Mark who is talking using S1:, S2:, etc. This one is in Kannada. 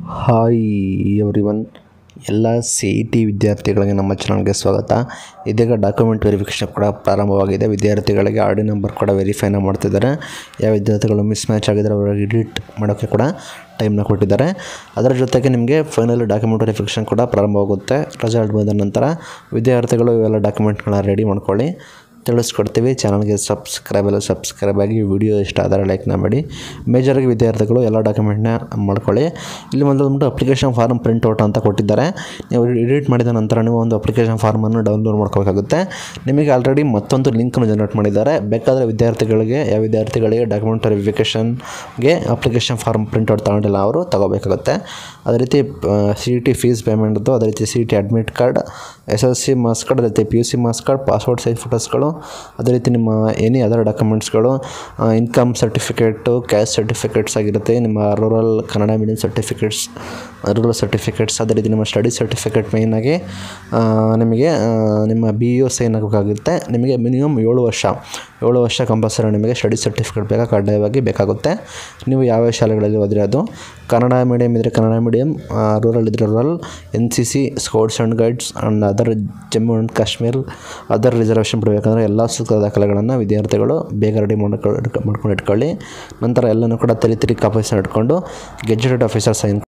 S1: ಹಾಯ್ ಎವ್ರಿ ಒನ್ ಎಲ್ಲ ಸಿ ಇ ಟಿ ವಿದ್ಯಾರ್ಥಿಗಳಿಗೆ ನಮ್ಮ ಚಾನಲ್ಗೆ ಸ್ವಾಗತ ಇದೀಗ ಡಾಕ್ಯುಮೆಂಟ್ ವೆರಿಫಿಕೇಷನ್ ಕೂಡ ಪ್ರಾರಂಭವಾಗಿದೆ ವಿದ್ಯಾರ್ಥಿಗಳಿಗೆ ಆರ್ ಡಿ ನಂಬರ್ ಕೂಡ ವೆರಿಫೈನ ಮಾಡ್ತಿದ್ದಾರೆ ಯಾವ ವಿದ್ಯಾರ್ಥಿಗಳು ಮಿಸ್ ಮ್ಯಾಚ್ ಆಗಿದ್ದಾರೆ ಅವರಿಗೆ ಎಡಿಟ್ ಮಾಡೋಕ್ಕೆ ಕೂಡ ಟೈಮ್ನ ಕೊಟ್ಟಿದ್ದಾರೆ ಅದರ ಜೊತೆಗೆ ನಿಮಗೆ ಫೈನಲ್ ಡಾಕ್ಯುಮೆಂಟ್ ವೆರಿಫಿಕೇಷನ್ ಕೂಡ ಪ್ರಾರಂಭವಾಗುತ್ತೆ ರಿಸಲ್ಟ್ ಬಂದ ನಂತರ ವಿದ್ಯಾರ್ಥಿಗಳು ಇವೆಲ್ಲ ಡಾಕ್ಯುಮೆಂಟ್ಗಳನ್ನ ರೆಡಿ ಮಾಡ್ಕೊಳ್ಳಿ ತಿಳಿಸ್ಕೊಡ್ತೀವಿ ಚಾನಲ್ಗೆ ಸಬ್ಸ್ಕ್ರೈಬ್ ಎಲ್ಲ ಸಬ್ಸ್ಕ್ರೈಬ್ ಆಗಿ ವಿಡಿಯೋ ಇಷ್ಟ ಆದರೆ ಲೈಕ್ನ ಮಾಡಿ ಮೇಜರಾಗಿ ವಿದ್ಯಾರ್ಥಿಗಳು ಎಲ್ಲ ಡಾಕ್ಯುಮೆಂಟ್ನ ಮಾಡ್ಕೊಳ್ಳಿ ಇಲ್ಲಿ ಒಂದು ಬಂದ್ಬಿಟ್ಟು ಅಪ್ಲಿಕೇಶನ್ ಫಾರ್ಮ್ ಪ್ರಿಂಟ್ಔಟ್ ಅಂತ ಕೊಟ್ಟಿದ್ದಾರೆ ನೀವು ಎಡಿಟ್ ಮಾಡಿದ ನಂತರ ನೀವು ಒಂದು ಅಪ್ಲಿಕೇಶನ್ ಫಾರ್ಮನ್ನು ಡೌನ್ಲೋಡ್ ಮಾಡ್ಕೋಬೇಕಾಗುತ್ತೆ ನಿಮಗೆ ಆಲ್ರೆಡಿ ಮತ್ತೊಂದು ಲಿಂಕನ್ನು ಜನರೇಟ್ ಮಾಡಿದ್ದಾರೆ ಬೇಕಾದರೆ ವಿದ್ಯಾರ್ಥಿಗಳಿಗೆ ಯಾವ ವಿದ್ಯಾರ್ಥಿಗಳಿಗೆ ಡಾಕ್ಯುಮೆಂಟ್ ವೆರಿಫಿಕೇಷನ್ಗೆ ಅಪ್ಲಿಕೇಶನ್ ಫಾರ್ಮ್ ಪ್ರಿಂಟ್ಔಟ್ ತಗೊಂಡಿಲ್ಲ ಅವರು ತಗೋಬೇಕಾಗುತ್ತೆ ಅದೇ ರೀತಿ ಸಿ ಇ ಟಿ ಫೀಸ್ ಪೇಮೆಂಟ್ದು ಅದೇ ರೀತಿ C E T admit card S L C marks card ಅದೇ ರೀತಿ P U C marks card passport size ಫೋಟೋಸ್ಗಳು ಅದೇ ರೀತಿ ನಿಮ್ಮ ಎನಿ ಅದರ್ ಡಾಕ್ಯುಮೆಂಟ್ಸ್ಗಳು ಇನ್ಕಮ್ ಸರ್ಟಿಫಿಕೇಟು ಕ್ಯಾಸ್ಟ್ ಸರ್ಟಿಫಿಕೇಟ್ಸ್ ಆಗಿರುತ್ತೆ ನಿಮ್ಮ rural Kannada medium certificates rural certificates ಅದೇ ರೀತಿ ನಿಮ್ಮ ಸ್ಟಡಿ ಸರ್ಟಿಫಿಕೇಟ್ ಮೇಯ್ನಾಗಿ ನಿಮಗೆ ಆ, ನಿಮ್ಮ ಬಿ ಯು ಸೈನ್ ಆಗಬೇಕಾಗುತ್ತೆ ನಿಮಗೆ ಮಿನಿಮಮ್ ಏಳು ವರ್ಷ ಏಳು ವರ್ಷ ಕಂಪಲ್ಸರಿ ನಿಮಗೆ ಸ್ಟಡಿ ಸರ್ಟಿಫಿಕೇಟ್ ಬೇಕಾ ಕಡ್ಡಾಯವಾಗಿ ಬೇಕಾಗುತ್ತೆ ನೀವು ಯಾವ ಶಾಲೆಗಳಲ್ಲಿ ಓದಿರಿ ಅದು ಕನ್ನಡ ಮೀಡಿಯಮ್ ಇದ್ದರೆ ಕನ್ನಡ ಮೀಡಿಯಮ್ ರೂರಲ್ ಇದ್ದರೆ rural N C C scouts and guides and other Jammu and Kashmir other reservation ಬಿಡಬೇಕಂದ್ರೆ ಎಲ್ಲ ಸೂಕ್ತ ದಾಖಲೆಗಳನ್ನು ವಿದ್ಯಾರ್ಥಿಗಳು ಬೇಗ ರೆಡಿ ಮಾಡ್ಕೊಂಡು ಮಾಡ್ಕೊಂಡು ಇಟ್ಕೊಳ್ಳಿ ನಂತರ ಎಲ್ಲನೂ ಕೂಡ ತರಿ ತರಿ ಕಾಪೀಸ್ನ ಇಟ್ಕೊಂಡು ಗೆಜೆಟೆಡ್ ಆಫೀಸರ್ ಸೈನ್